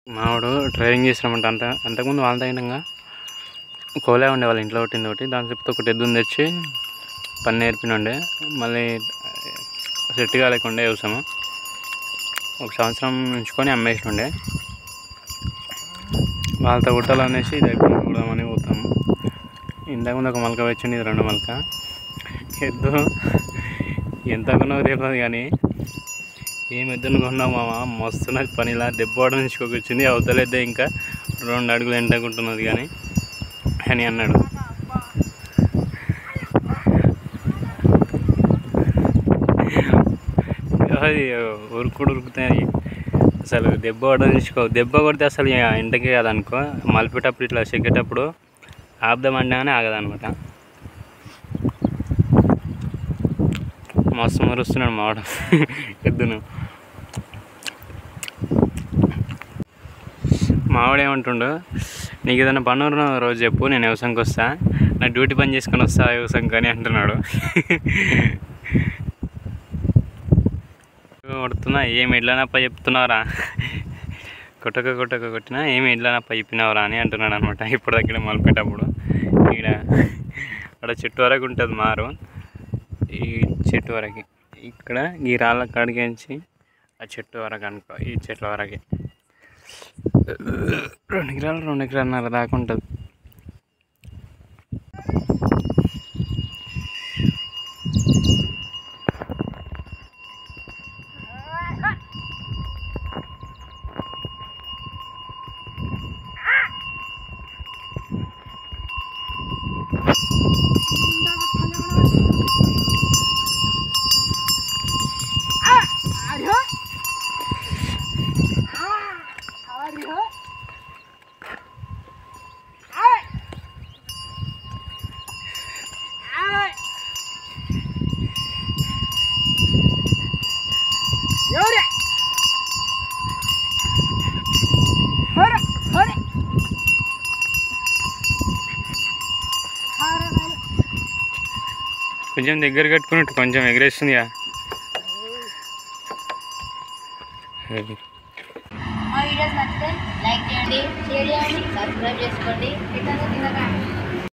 మావాడు డ్రైవింగ్ చేసినామంట అంత అంతకుముందు వాళ్ళ తగినంగా కోలే ఉండే వాళ్ళ ఇంట్లో కొట్టింది ఒకటి దాని చెప్తే ఒకటి ఎద్దుని తెచ్చి పని నేర్పినుండే మళ్ళీ సెట్ కాలేకుండే వ్యవసాయం ఒక సంవత్సరం ఉంచుకొని అమ్మేసినుండే వాళ్ళతో కుట్టాలనేసి ఇది అయిపోయింది కూడమని పోతాము ఇంతకుముందు ఒక మలక వచ్చింది ఇది రెండు మలక ఎద్దు ఎంత కొన్నావు తెలియదు కానీ ఏం ఎద్దును కొన్నావు మామ మస్తున్నది పనిలా దెబ్బ నుంచి వచ్చింది అవతలేద్దే ఇంకా రెండు అడుగులు ఎంటకుంటున్నది కానీ అని అన్నాడు అది ఉరుకుడు ఉరుకుతాయి అసలు దెబ్బ పడనిచ్చుకో దెబ్బ కొడితే అసలు ఇక ఇంటికి కాదనుకో మలిపేటప్పుడు ఇట్లా చెక్కేటప్పుడు ఆపుదామంటే కానీ ఆగదనమాట మస్తు మరుస్తున్నాడు మావాడ ఎద్దును మావాడు ఏమంటుండు నీకు ఏదైనా పని ఉన్న రోజు చెప్పు నేను వ్యవసాయంకి వస్తా నా డ్యూటీ పని చేసుకొని వస్తా వ్యవసాయం కానీ అంటున్నాడు కొడుతున్నా ఏమి ఎడ్లనప్ప చెప్తున్నావురా కొట్టక కొట్టక కొట్టినా ఏమి ఎడ్లనప్ప చెప్పినావురా అని అంటున్నాడు అనమాట ఇప్పుడు దగ్గర మలిపేటప్పుడు ఇక్కడ అక్కడ చెట్టు వరకు ఉంటుంది మారు ఈ చెట్టు వరకు ఇక్కడ ఈ రాళ్ళ కాడికించి ఆ చెట్టు వరకు అనుకో ఈ చెట్ల వరకు రెండు ఎకరాలు రెండు ఎకరాలన్నర దాకా ఉంటుంది కొంచెం దగ్గర కట్టుకున్నట్టు కొంచెం ఎగరేస్తుందిగా మా వీడియోస్ నచ్చితే లైక్ చేయండి షేర్ చేయండి సబ్స్క్రైబ్ చేసుకోండి ఇతను తినకండి